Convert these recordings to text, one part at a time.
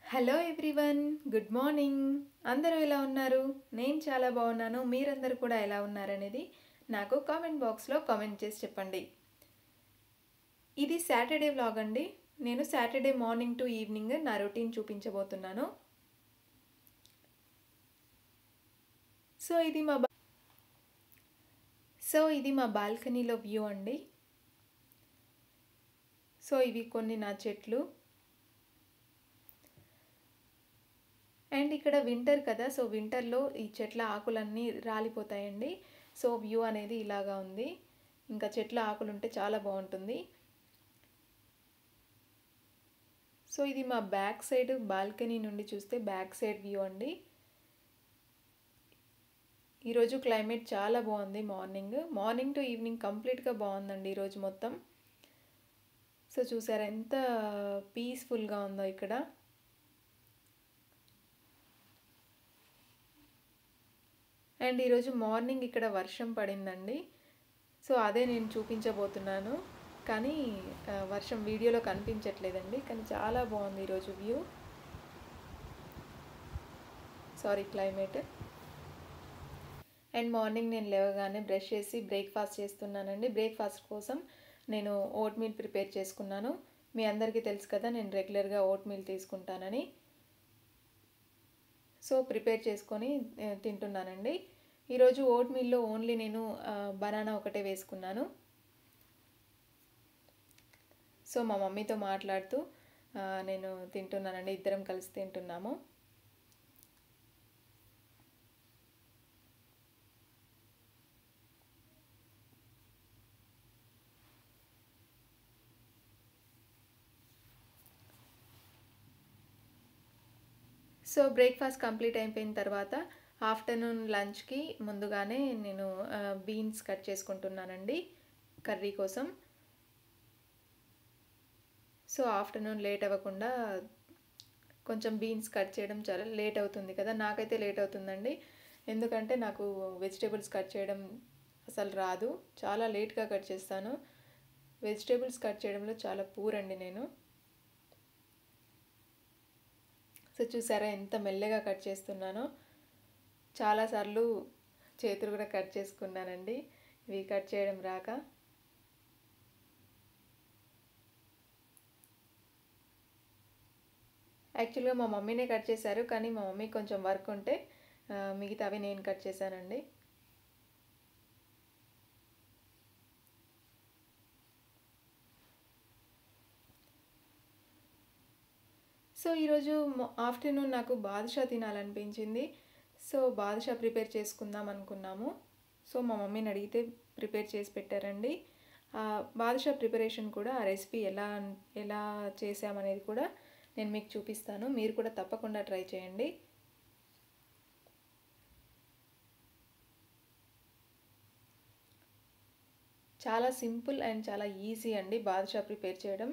hello everyone good morning అందరూ ఎలా ఉన్నారు నేను చాలా బాగున్నాను మీరందరూ కూడా ఎలా ఉన్నారనేది నాకు కామెంట్ బాక్స్లో కామెంట్ చేసి చెప్పండి ఇది సాటర్డే వ్లాగ్ అండి నేను సాటర్డే మార్నింగ్ టు ఈవినింగ్ నా రొటీన్ చూపించబోతున్నాను సో ఇది మా బా సో ఇది మా బాల్కనీలో వ్యూ అండి సో ఇవి కొన్ని నా చెట్లు అండ్ ఇక్కడ వింటర్ కదా సో వింటర్లో ఈ చెట్ల ఆకులన్నీ రాలిపోతాయండి సో వ్యూ అనేది ఇలాగా ఉంది ఇంకా చెట్ల ఆకులు ఉంటే చాలా బాగుంటుంది సో ఇది మా బ్యాక్ సైడ్ బాల్కనీ నుండి చూస్తే బ్యాక్ సైడ్ వ్యూ అండి ఈరోజు క్లైమేట్ చాలా బాగుంది మార్నింగ్ మార్నింగ్ టు ఈవినింగ్ కంప్లీట్గా బాగుందండి ఈరోజు మొత్తం సో చూసారా ఎంత పీస్ఫుల్గా ఉందో ఇక్కడ అండ్ ఈరోజు మార్నింగ్ ఇక్కడ వర్షం పడిందండి సో అదే నేను చూపించబోతున్నాను కానీ వర్షం వీడియోలో కనిపించట్లేదండి కానీ చాలా బాగుంది ఈరోజు view sorry climate and morning నేను లేవగానే బ్రష్ చేసి బ్రేక్ఫాస్ట్ చేస్తున్నానండి బ్రేక్ఫాస్ట్ కోసం నేను ఓట్ మీల్ ప్రిపేర్ చేసుకున్నాను మీ అందరికీ తెలుసు కదా నేను రెగ్యులర్గా ఓట్ మీల్ తీసుకుంటానని సో ప్రిపేర్ చేసుకొని తింటున్నానండి ఈరోజు ఓట్ మీల్లో ఓన్లీ నేను బనానా ఒకటే వేసుకున్నాను సో మా మమ్మీతో మాట్లాడుతూ నేను తింటున్నానండి ఇద్దరం కలిసి తింటున్నాము సో బ్రేక్ఫాస్ట్ కంప్లీట్ అయిపోయిన తర్వాత ఆఫ్టర్నూన్ లంచ్కి ముందుగానే నేను బీన్స్ కట్ చేసుకుంటున్నానండి కర్రీ కోసం సో ఆఫ్టర్నూన్ లేట్ అవ్వకుండా కొంచెం బీన్స్ కట్ చేయడం చాలా లేట్ అవుతుంది కదా నాకైతే లేట్ అవుతుందండి ఎందుకంటే నాకు వెజిటేబుల్స్ కట్ చేయడం అసలు రాదు చాలా లేట్గా కట్ చేస్తాను వెజిటేబుల్స్ కట్ చేయడంలో చాలా పూర్ అండి నేను సో చూసారా ఎంత మెల్లగా కట్ చేస్తున్నానో చాలాసార్లు చేతులు కూడా కట్ చేసుకున్నానండి ఇవి కట్ చేయడం రాక యాక్చువల్గా మా మమ్మీనే కట్ చేశారు కానీ మా మమ్మీ కొంచెం వర్క్ ఉంటే మిగతావి నేను కట్ చేశానండి సో ఈరోజు ఆఫ్టర్నూన్ నాకు బాదుషా తినాలనిపించింది సో బాదుషా ప్రిపేర్ చేసుకుందాం అనుకున్నాము సో మా మమ్మీని అడిగితే ప్రిపేర్ చేసి పెట్టారండి బాదుషా ప్రిపరేషన్ కూడా ఆ రెసిపీ ఎలా ఎలా చేసామనేది కూడా నేను మీకు చూపిస్తాను మీరు కూడా తప్పకుండా ట్రై చేయండి చాలా సింపుల్ అండ్ చాలా ఈజీ అండి బాదుషా ప్రిపేర్ చేయడం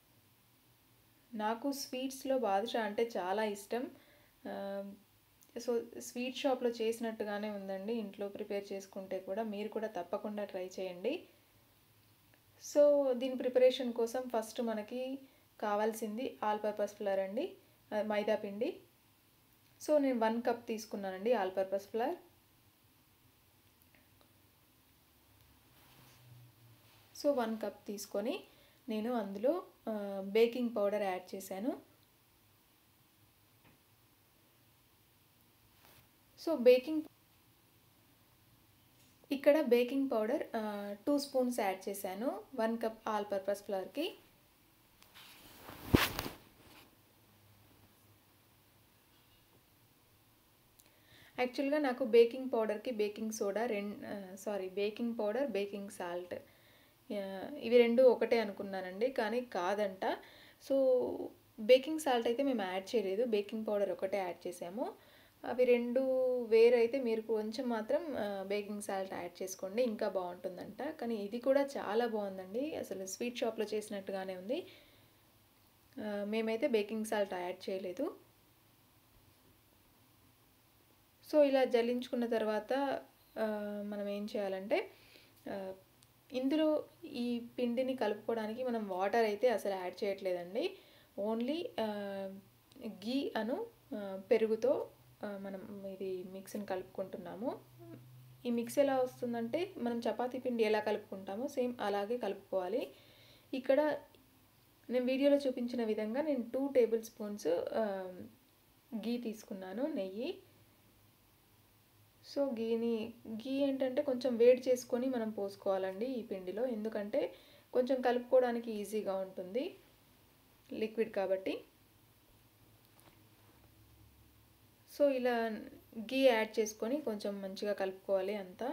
నాకు స్వీట్స్లో బాదుషా అంటే చాలా ఇష్టం సో స్వీట్ షాప్లో చేసినట్టుగానే ఉందండి ఇంట్లో ప్రిపేర్ చేసుకుంటే కూడా మీరు కూడా తప్పకుండా ట్రై చేయండి సో దీని ప్రిపరేషన్ కోసం ఫస్ట్ మనకి కావాల్సింది ఆల్ పర్పస్ ఫ్లవర్ అండి మైదా పిండి సో నేను వన్ కప్ తీసుకున్నానండి all purpose flour so one cup తీసుకొని నేను అందులో బేకింగ్ పౌడర్ యాడ్ చేశాను సో బేకింగ్ ఇక్కడ baking powder two spoons add చేశాను వన్ కప్ ఆల్ పర్పస్ ఫ్లవర్కి యాక్చువల్గా నాకు బేకింగ్ పౌడర్కి బేకింగ్ సోడా రెండు sorry baking powder baking salt ఇవి రెండు ఒకటే అనుకున్నానండి కానీ కాదంట సో బేకింగ్ సాల్ట్ అయితే మేము యాడ్ చేయలేదు బేకింగ్ పౌడర్ ఒకటే యాడ్ చేసాము అవి రెండు వేరైతే మీరు కొంచెం మాత్రం బేకింగ్ సాల్ట్ యాడ్ చేసుకోండి ఇంకా బాగుంటుందంట కానీ ఇది కూడా చాలా బాగుందండి అసలు స్వీట్ షాప్లో చేసినట్టుగానే ఉంది మేమైతే బేకింగ్ సాల్ట్ యాడ్ చేయలేదు సో ఇలా జల్లించుకున్న తర్వాత మనం ఏం చేయాలంటే ఇందులో ఈ పిండిని కలుపుకోవడానికి మనం వాటర్ అయితే అసలు యాడ్ చేయట్లేదండి ఓన్లీ గీ అను ఆ, పెరుగుతో ఆ, మనం ఇది మిక్స్ని కలుపుకుంటున్నాము ఈ మిక్స్ ఎలా వస్తుందంటే మనం చపాతీ పిండి ఎలా కలుపుకుంటామో సేమ్ అలాగే కలుపుకోవాలి ఇక్కడ నేను వీడియోలో చూపించిన విధంగా నేను టూ టేబుల్ స్పూన్స్ గీ తీసుకున్నాను నెయ్యి సో గీని గీ ఏంటంటే కొంచెం వేడి చేసుకొని మనం పోసుకోవాలండి ఈ పిండిలో ఎందుకంటే కొంచెం కలుపుకోవడానికి ఈజీగా ఉంటుంది లిక్విడ్ కాబట్టి సో ఇలా గీ యాడ్ చేసుకొని కొంచెం మంచిగా కలుపుకోవాలి అంతా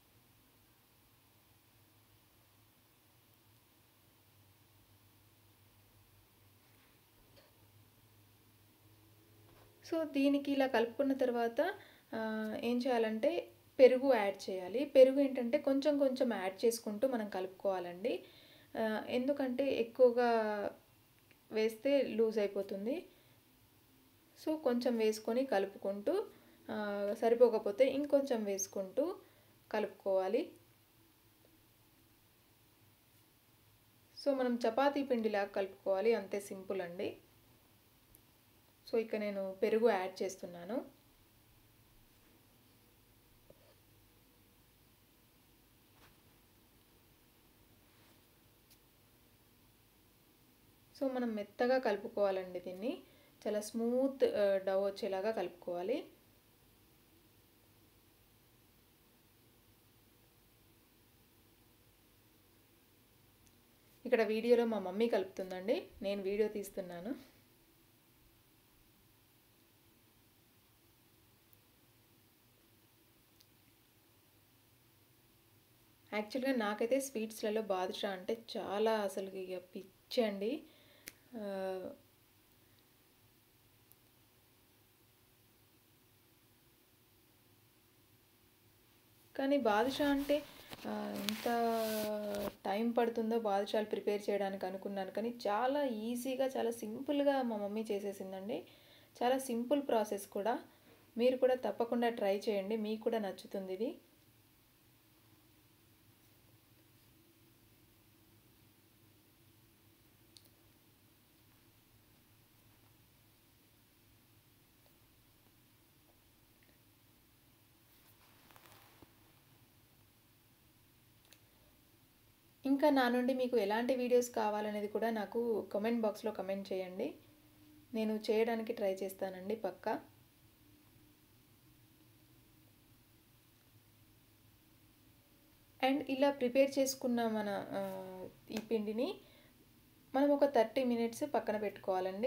సో దీనికి ఇలా కలుపుకున్న తర్వాత ఆ, ఏం చేయాలంటే పెరుగు యాడ్ చేయాలి పెరుగు ఏంటంటే కొంచెం కొంచెం యాడ్ చేసుకుంటూ మనం కలుపుకోవాలండి ఆ, ఎందుకంటే ఎక్కువగా వేస్తే లూజ్ అయిపోతుంది సో కొంచెం వేసుకొని కలుపుకుంటూ ఆ, సరిపోకపోతే ఇంకొంచెం వేసుకుంటూ కలుపుకోవాలి సో మనం చపాతీ పిండిలాగా కలుపుకోవాలి అంతే సింపుల్ అండి సో ఇక నేను పెరుగు యాడ్ చేస్తున్నాను సో మనం మెత్తగా కలుపుకోవాలండి దీన్ని చాలా స్మూత్ డవ్ వచ్చేలాగా కలుపుకోవాలి ఇక్కడ వీడియోలో మా మమ్మీ కలుపుతుందండి నేను వీడియో తీస్తున్నాను యాక్చువల్గా నాకైతే స్వీట్స్లలో బాదుషా అంటే చాలా అసలు ఇక పిచ్చి అండి ఆ, కానీ బాదుషా అంటే ఆ, ఎంత టైం పడుతుందో బాదుషాలు ప్రిపేర్ చేయడానికి అనుకున్నాను కానీ చాలా ఈజీగా చాలా సింపుల్గా మా మమ్మీ చేసేసిందండి చాలా సింపుల్ ప్రాసెస్ కూడా మీరు కూడా తప్పకుండా ట్రై చేయండి మీకు కూడా నచ్చుతుంది ఇది ఇంకా నా నుండి మీకు ఎలాంటి వీడియోస్ కావాలనేది కూడా నాకు కమెంట్ బాక్స్లో కమెంట్ చేయండి నేను చేయడానికి ట్రై చేస్తానండి పక్కా అండ్ ఇలా ప్రిపేర్ చేసుకున్న మన ఆ, ఈ పిండిని మనం ఒక థర్టీ మినిట్స్ పక్కన పెట్టుకోవాలండి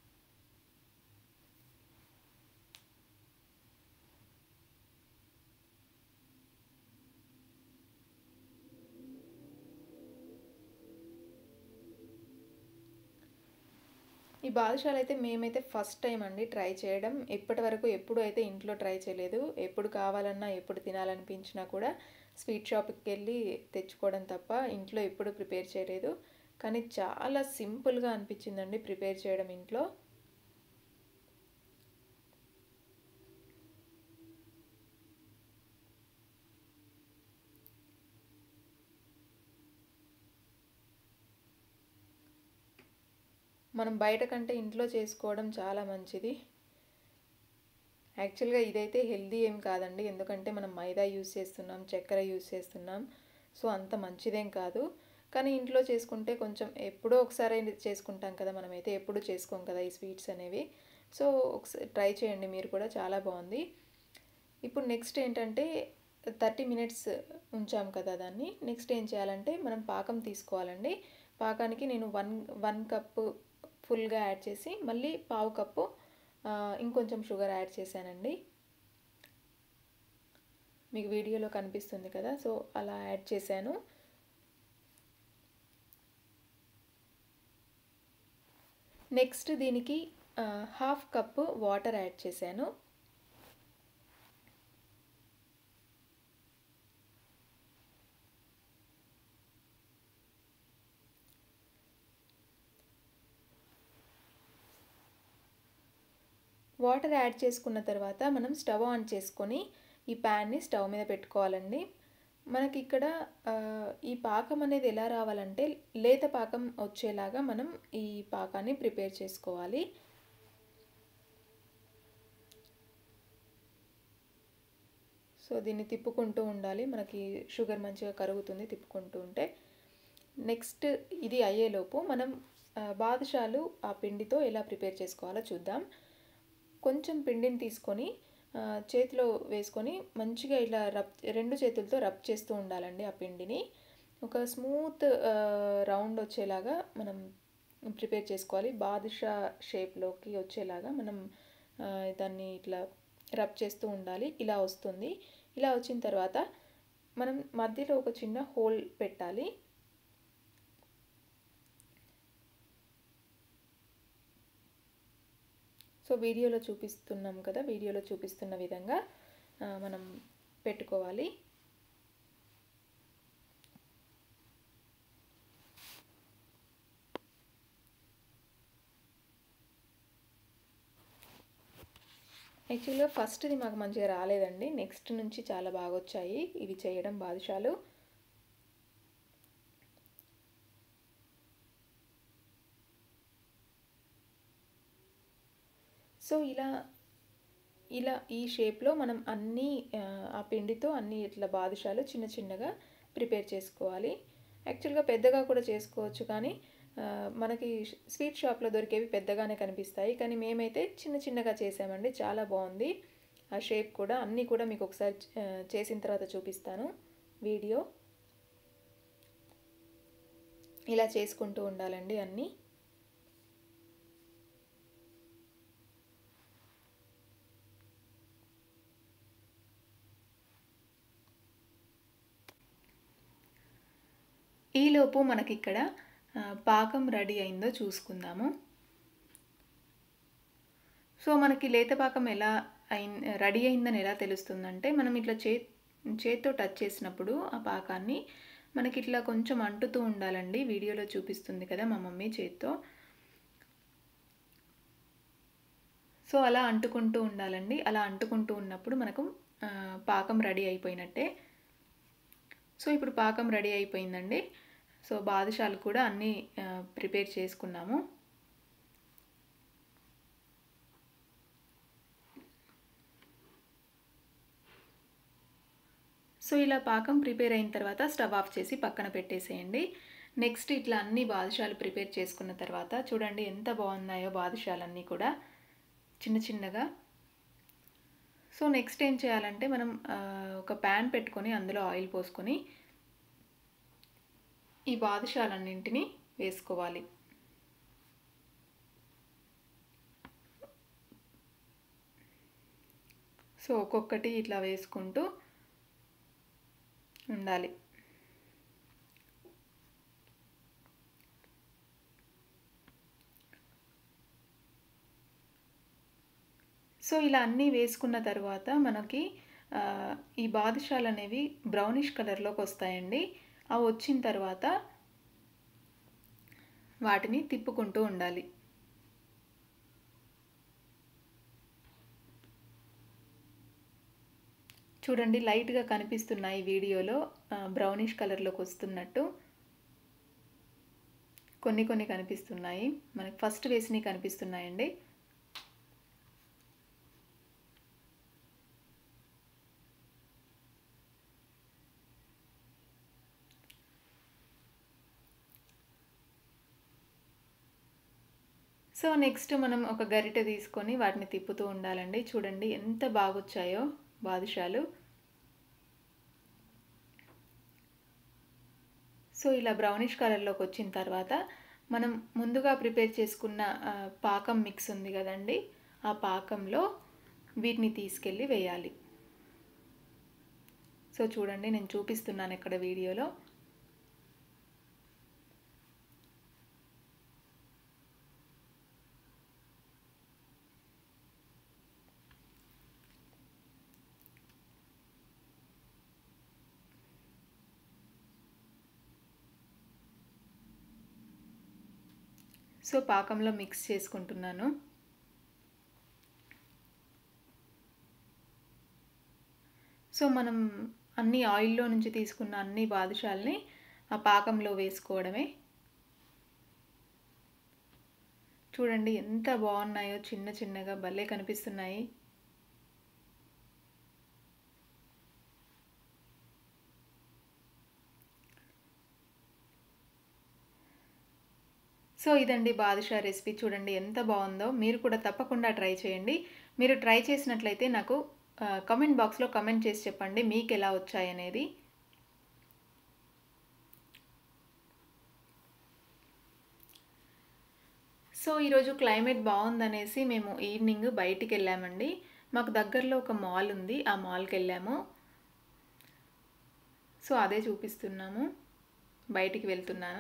ఈ బాదుషాలు అయితే మేమైతే ఫస్ట్ టైం అండి ట్రై చేయడం ఇప్పటి వరకు ఎప్పుడు అయితే ఇంట్లో ట్రై చేయలేదు ఎప్పుడు కావాలన్నా ఎప్పుడు తినాలనిపించినా కూడా స్వీట్ షాప్కి వెళ్ళి తెచ్చుకోవడం తప్ప ఇంట్లో ఎప్పుడు ప్రిపేర్ చేయలేదు కానీ చాలా సింపుల్గా అనిపించిందండి ప్రిపేర్ చేయడం ఇంట్లో మనం బయట కంటే ఇంట్లో చేసుకోవడం చాలా మంచిది యాక్చువల్గా ఇదైతే హెల్దీ ఏం కాదండి ఎందుకంటే మనం మైదా యూస్ చేస్తున్నాం చక్కెర యూస్ చేస్తున్నాం సో అంత మంచిదేం కాదు కానీ ఇంట్లో చేసుకుంటే కొంచెం ఎప్పుడో ఒకసారి చేసుకుంటాం కదా మనమైతే ఎప్పుడు చేసుకోం కదా ఈ స్వీట్స్ అనేవి సో ఒకసారి ట్రై చేయండి మీరు కూడా చాలా బాగుంది ఇప్పుడు నెక్స్ట్ ఏంటంటే థర్టీ మినిట్స్ ఉంచాం కదా దాన్ని నెక్స్ట్ ఏం చేయాలంటే మనం పాకం తీసుకోవాలండి పాకానికి నేను వన్ వన్ కప్పు ఫుల్గా యాడ్ చేసి మళ్ళీ పావు కప్పు ఆ, ఇంకొంచెం షుగర్ యాడ్ చేశానండి మీకు వీడియోలో కనిపిస్తుంది కదా సో అలా యాడ్ చేశాను నెక్స్ట్ దీనికి ఆ, హాఫ్ కప్పు వాటర్ యాడ్ చేశాను వాటర్ యాడ్ చేసుకున్న తర్వాత మనం స్టవ్ ఆన్ చేసుకొని ఈ ప్యాన్ని స్టవ్ మీద పెట్టుకోవాలండి మనకి ఇక్కడ ఆ, ఈ పాకం అనేది ఎలా రావాలంటే లేత పాకం వచ్చేలాగా మనం ఈ పాకాన్ని ప్రిపేర్ చేసుకోవాలి సో దీన్ని తిప్పుకుంటూ ఉండాలి మనకి షుగర్ మంచిగా కరుగుతుంది తిప్పుకుంటూ ఉంటే నెక్స్ట్ ఇది అయ్యేలోపు మనం ఆ, బాదుషాలు ఆ పిండితో ఎలా ప్రిపేర్ చేసుకోవాలో చూద్దాం కొంచెం పిండిని తీసుకొని ఆ, చేతిలో వేసుకొని మంచిగా ఇలా రబ్ రెండు చేతులతో రబ్ చేస్తూ ఉండాలండి ఆ పిండిని ఒక స్మూత్ ఆ, రౌండ్ వచ్చేలాగా మనం ప్రిపేర్ చేసుకోవాలి బాదుషా షేప్లోకి వచ్చేలాగా మనం ఆ, దాన్ని ఇట్లా రబ్ చేస్తూ ఉండాలి ఇలా వస్తుంది ఇలా వచ్చిన తర్వాత మనం మధ్యలో ఒక చిన్న హోల్ పెట్టాలి సో వీడియోలో చూపిస్తున్నాం కదా వీడియోలో చూపిస్తున్న విధంగా ఆ, మనం పెట్టుకోవాలి యాక్చువల్గా ఫస్ట్ది మాకు మంచిగా రాలేదండి నెక్స్ట్ నుంచి చాలా బాగా వచ్చాయి ఇవి చేయడం బాదుషాలు సో ఇలా ఇలా ఈ షేప్లో మనం అన్నీ ఆ, ఆ పిండితో అన్ని ఇట్లా బాదుషాలు చిన్న చిన్నగా ప్రిపేర్ చేసుకోవాలి యాక్చువల్గా పెద్దగా కూడా చేసుకోవచ్చు కానీ ఆ, మనకి స్వీట్ షాప్లో దొరికేవి పెద్దగానే కనిపిస్తాయి కానీ మేమైతే చిన్న చిన్నగా చేసామండి చాలా బాగుంది ఆ షేప్ కూడా అన్నీ కూడా మీకు ఒకసారి ఆ, చేసిన తర్వాత చూపిస్తాను వీడియో ఇలా చేసుకుంటూ ఉండాలండి అన్నీ ఈలోపు మనకి ఇక్కడ ఆ, పాకం రెడీ అయిందో చూసుకుందాము సో మనకి లేత పాకం ఎలా అయిన్ రెడీ అయిందని ఎలా తెలుస్తుందంటే మనం ఇట్లా చే చేత్తో టచ్ చేసినప్పుడు ఆ పాకాన్ని మనకి ఇట్లా కొంచెం అంటుతూ ఉండాలండి వీడియోలో చూపిస్తుంది కదా మా మమ్మీ చేత్తో సో అలా అంటుకుంటూ ఉండాలండి అలా అంటుకుంటూ ఉన్నప్పుడు మనకు ఆ, పాకం రెడీ అయిపోయినట్టే సో ఇప్పుడు పాకం రెడీ అయిపోయిందండి సో బాదుషాలు కూడా అన్నీ ఆ, ప్రిపేర్ చేసుకున్నాము సో ఇలా పాకం ప్రిపేర్ అయిన తర్వాత స్టవ్ ఆఫ్ చేసి పక్కన పెట్టేసేయండి నెక్స్ట్ ఇట్లా అన్ని బాదుషాలు ప్రిపేర్ చేసుకున్న తర్వాత చూడండి ఎంత బాగున్నాయో బాదుషాలన్నీ కూడా చిన్న చిన్నగా సో నెక్స్ట్ ఏం చేయాలంటే మనం ఆ, ఒక ప్యాన్ పెట్టుకొని అందులో ఆయిల్ పోసుకొని ఈ బాదుషాలన్నింటినీ వేసుకోవాలి సో ఒక్కొక్కటి ఇట్లా వేసుకుంటూ ఉండాలి సో ఇలా అన్నీ వేసుకున్న తర్వాత మనకి ఆ, ఈ బాదుషాలు అనేవి బ్రౌనిష్ కలర్లోకి వస్తాయండి అవి వచ్చిన తర్వాత వాటిని తిప్పుకుంటూ ఉండాలి చూడండి లైట్గా కనిపిస్తున్నాయి వీడియోలో బ్రౌనిష్ కలర్లోకి వస్తున్నట్టు కొన్ని కొన్ని కనిపిస్తున్నాయి మనకి ఫస్ట్ వేసినవి కనిపిస్తున్నాయండి సో నెక్స్ట్ మనం ఒక గరిటె తీసుకొని వాటిని తిప్పుతూ ఉండాలండి చూడండి ఎంత బాగొచ్చాయో బాదుషాలు సో ఇలా బ్రౌనిష్ కలర్లోకి వచ్చిన తర్వాత మనం ముందుగా ప్రిపేర్ చేసుకున్న ఆ, పాకం మిక్స్ ఉంది కదండి ఆ పాకంలో వీటిని తీసుకెళ్ళి వేయాలి సో చూడండి నేను చూపిస్తున్నాను ఇక్కడ వీడియోలో సో పాకంలో మిక్స్ చేసుకుంటున్నాను సో మనం అన్ని ఆయిల్లో నుంచి తీసుకున్న అన్ని బాదుషాల్ని ఆ పాకంలో వేసుకోవడమే చూడండి ఎంత బాగున్నాయో చిన్న చిన్నగా భలే కనిపిస్తున్నాయి సో ఇదండి బాదుషా రెసిపీ చూడండి ఎంత బాగుందో మీరు కూడా తప్పకుండా ట్రై చేయండి మీరు ట్రై చేసినట్లయితే నాకు కమెంట్ బాక్స్లో కమెంట్ చేసి చెప్పండి మీకు ఎలా వచ్చాయి అనేది సో ఈరోజు క్లైమేట్ బాగుందనేసి మేము ఈవినింగ్ బయటికి వెళ్ళామండి మాకు దగ్గరలో ఒక మాల్ ఉంది ఆ మాల్కి వెళ్ళాము సో అదే చూపిస్తున్నాము బయటికి వెళ్తున్నాను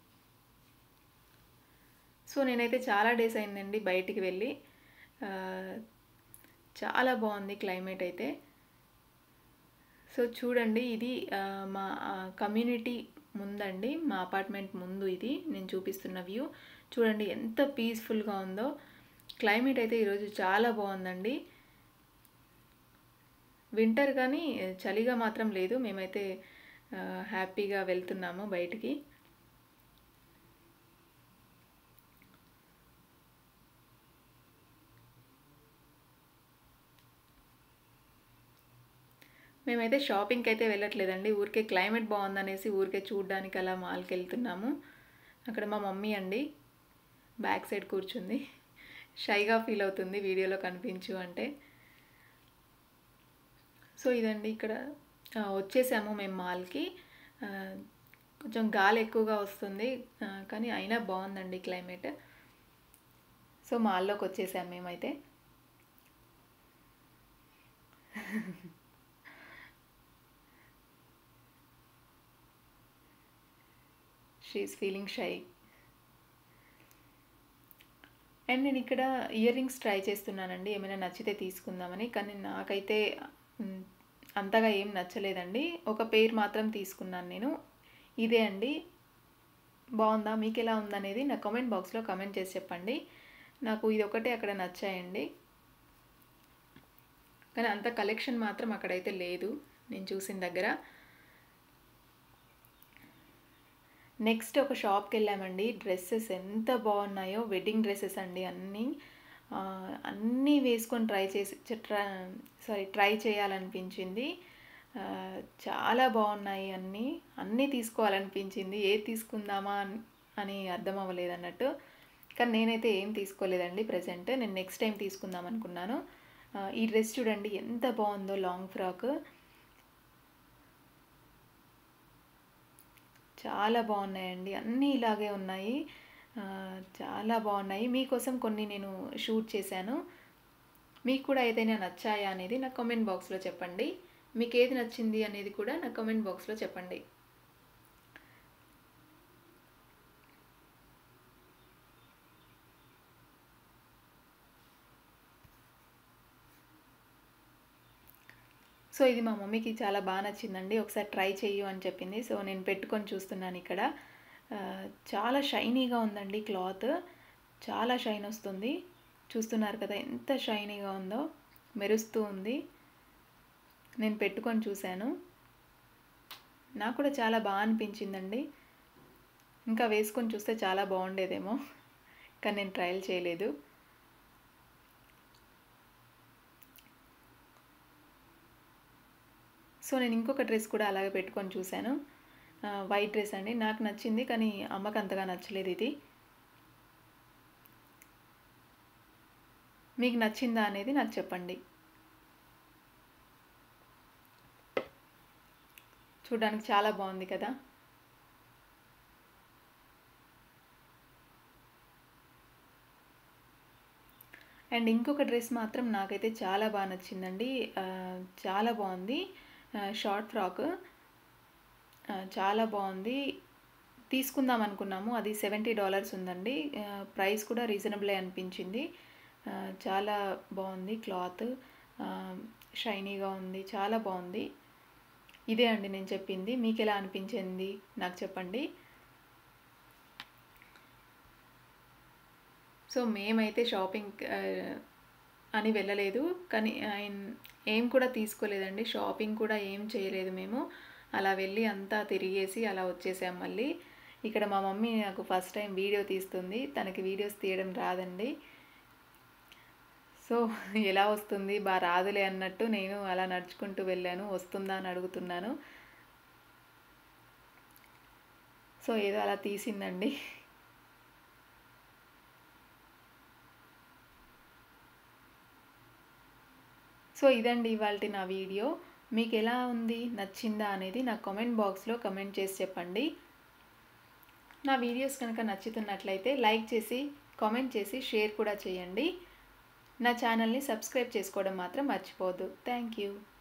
సో నేనైతే చాలా డేస్ అయిందండి బయటికి వెళ్ళి ఆ, చాలా బాగుంది క్లైమేట్ అయితే సో చూడండి ఇది ఆ, మా కమ్యూనిటీ ముందండి మా అపార్ట్మెంట్ ముందు ఇది నేను చూపిస్తున్న వ్యూ చూడండి ఎంత పీస్ఫుల్గా ఉందో క్లైమేట్ అయితే ఈరోజు చాలా బాగుందండి వింటర్ కానీ చలిగా మాత్రం లేదు మేమైతే ఆ, హ్యాపీగా వెళ్తున్నాము బయటికి మేమైతే షాపింగ్కి అయితే వెళ్ళట్లేదండి ఊరికే క్లైమేట్ బాగుందనేసి ఊరికే చూడడానికి అలా మాల్కి వెళ్తున్నాము అక్కడ మా మమ్మీ అండి బ్యాక్ సైడ్ కూర్చుంది షైగా ఫీల్ అవుతుంది వీడియోలో కనిపించు అంటే సో ఇదండి ఇక్కడ ఆ, వచ్చేసాము మేము మాల్కి ఆ, కొంచెం గాలి ఎక్కువగా వస్తుంది ఆ, కానీ అయినా బాగుందండి క్లైమేట్ సో మాల్లోకి వచ్చేసాము మేమైతే షీఈస్ ఫీలింగ్ షై అండ్ నేను ఇక్కడ ఇయర్ రింగ్స్ ట్రై చేస్తున్నానండి ఏమైనా నచ్చితే తీసుకుందామని కానీ నాకైతే మ్, అంతగా ఏం నచ్చలేదండి ఒక పేర్ మాత్రం తీసుకున్నాను నేను ఇదే అండి బాగుందా మీకు ఎలా ఉందనేది నా కామెంట్ బాక్స్లో కామెంట్ చేసి చెప్పండి నాకు ఇది ఒకటే అక్కడ నచ్చాయండి కానీ అంత కలెక్షన్ మాత్రం అక్కడైతే లేదు నేను చూసిన దగ్గర నెక్స్ట్ ఒక షాప్కి వెళ్ళామండి డ్రెస్సెస్ ఎంత బాగున్నాయో వెడ్డింగ్ డ్రెస్సెస్ అండి అన్నీ ఆ, అన్నీ వేసుకొని ట్రై చేసి సారీ ట్రై చేయాలనిపించింది ఆ, చాలా బాగున్నాయి అన్నీ అన్నీ తీసుకోవాలనిపించింది ఏది తీసుకుందామా అని- అని అర్థం అవ్వలేదు అన్నట్టు కానీ నేనైతే ఏం తీసుకోలేదండి ప్రజెంట్ నేను నెక్స్ట్ టైం తీసుకుందాం అనుకున్నాను ఆ, ఈ డ్రెస్ చూడండి ఎంత బాగుందో లాంగ్ ఫ్రాక్ చాలా బాగున్నాయండి అన్నీ ఇలాగే ఉన్నాయి ఆ, చాలా బాగున్నాయి మీకోసం కొన్ని నేను షూట్ చేశాను మీకు కూడా ఏదైనా నచ్చాయా అనేది నా కామెంట్ బాక్స్లో చెప్పండి మీకు ఏది నచ్చింది అనేది కూడా నా కామెంట్ బాక్స్లో చెప్పండి సో ఇది మా మమ్మీకి చాలా బాగా నచ్చిందండి ఒకసారి ట్రై చెయ్యు అని చెప్పింది సో నేను పెట్టుకొని చూస్తున్నాను ఇక్కడ ఆ, చాలా షైనీగా ఉందండి క్లాత్ చాలా షైన్ వస్తుంది చూస్తున్నారు కదా ఎంత షైనీగా ఉందో మెరుస్తూ ఉంది నేను పెట్టుకొని చూశాను నాకు కూడా చాలా బాగా అనిపించిందండి ఇంకా వేసుకొని చూస్తే చాలా బాగుండేదేమో కానీ నేను ట్రయల్ చేయలేదు సో నేను ఇంకొక డ్రెస్ కూడా అలాగే పెట్టుకొని చూశాను ఆ, వైట్ డ్రెస్ అండి నాకు నచ్చింది కానీ అమ్మకు అంతగా నచ్చలేదు ఇది మీకు నచ్చిందా అనేది నాకు చెప్పండి చూడడానికి చాలా బాగుంది కదా అండ్ ఇంకొక డ్రెస్ మాత్రం నాకైతే చాలా బాగా నచ్చిందండి ఆ, చాలా బాగుంది ఆ, షార్ట్ ఫ్రాక్ ఆ, చాలా బాగుంది తీసుకుందాం అనుకున్నాము అది సెవెంటీ డాలర్స్ ఉందండి ఆ, ప్రైస్ కూడా రీజనబులే అనిపించింది ఆ, చాలా బాగుంది క్లాత్ ఆ, షైనీగా ఉంది చాలా బాగుంది ఇదే అండి నేను చెప్పింది మీకు ఎలా అనిపించింది నాకు చెప్పండి సో మేమైతే షాపింగ్ ఆ, అని వెళ్ళలేదు కానీ ఆయన ఏం కూడా తీసుకోలేదండి షాపింగ్ కూడా ఏం చేయలేదు మేము అలా వెళ్ళి అంతా తిరిగేసి అలా వచ్చేసాం మళ్ళీ ఇక్కడ మా మమ్మీ నాకు ఫస్ట్ టైం వీడియో తీస్తుంది తనకి వీడియోస్ తీయడం రాదండి సో ఎలా వస్తుంది బాగా రాదులే అన్నట్టు నేను అలా నడుచుకుంటూ వెళ్ళాను వస్తుందా అని అడుగుతున్నాను సో ఏదో అలా తీసిందండి సో ఇదండి ఇవాళ నా వీడియో మీకు ఎలా ఉంది నచ్చిందా అనేది నా కామెంట్ బాక్స్లో కమెంట్ చేసి చెప్పండి నా వీడియోస్ కనుక నచ్చుతున్నట్లయితే లైక్ చేసి కామెంట్ చేసి షేర్ కూడా చేయండి నా ఛానల్ని సబ్స్క్రైబ్ చేసుకోవడం మాత్రం మర్చిపోవద్దు థ్యాంక్ యూ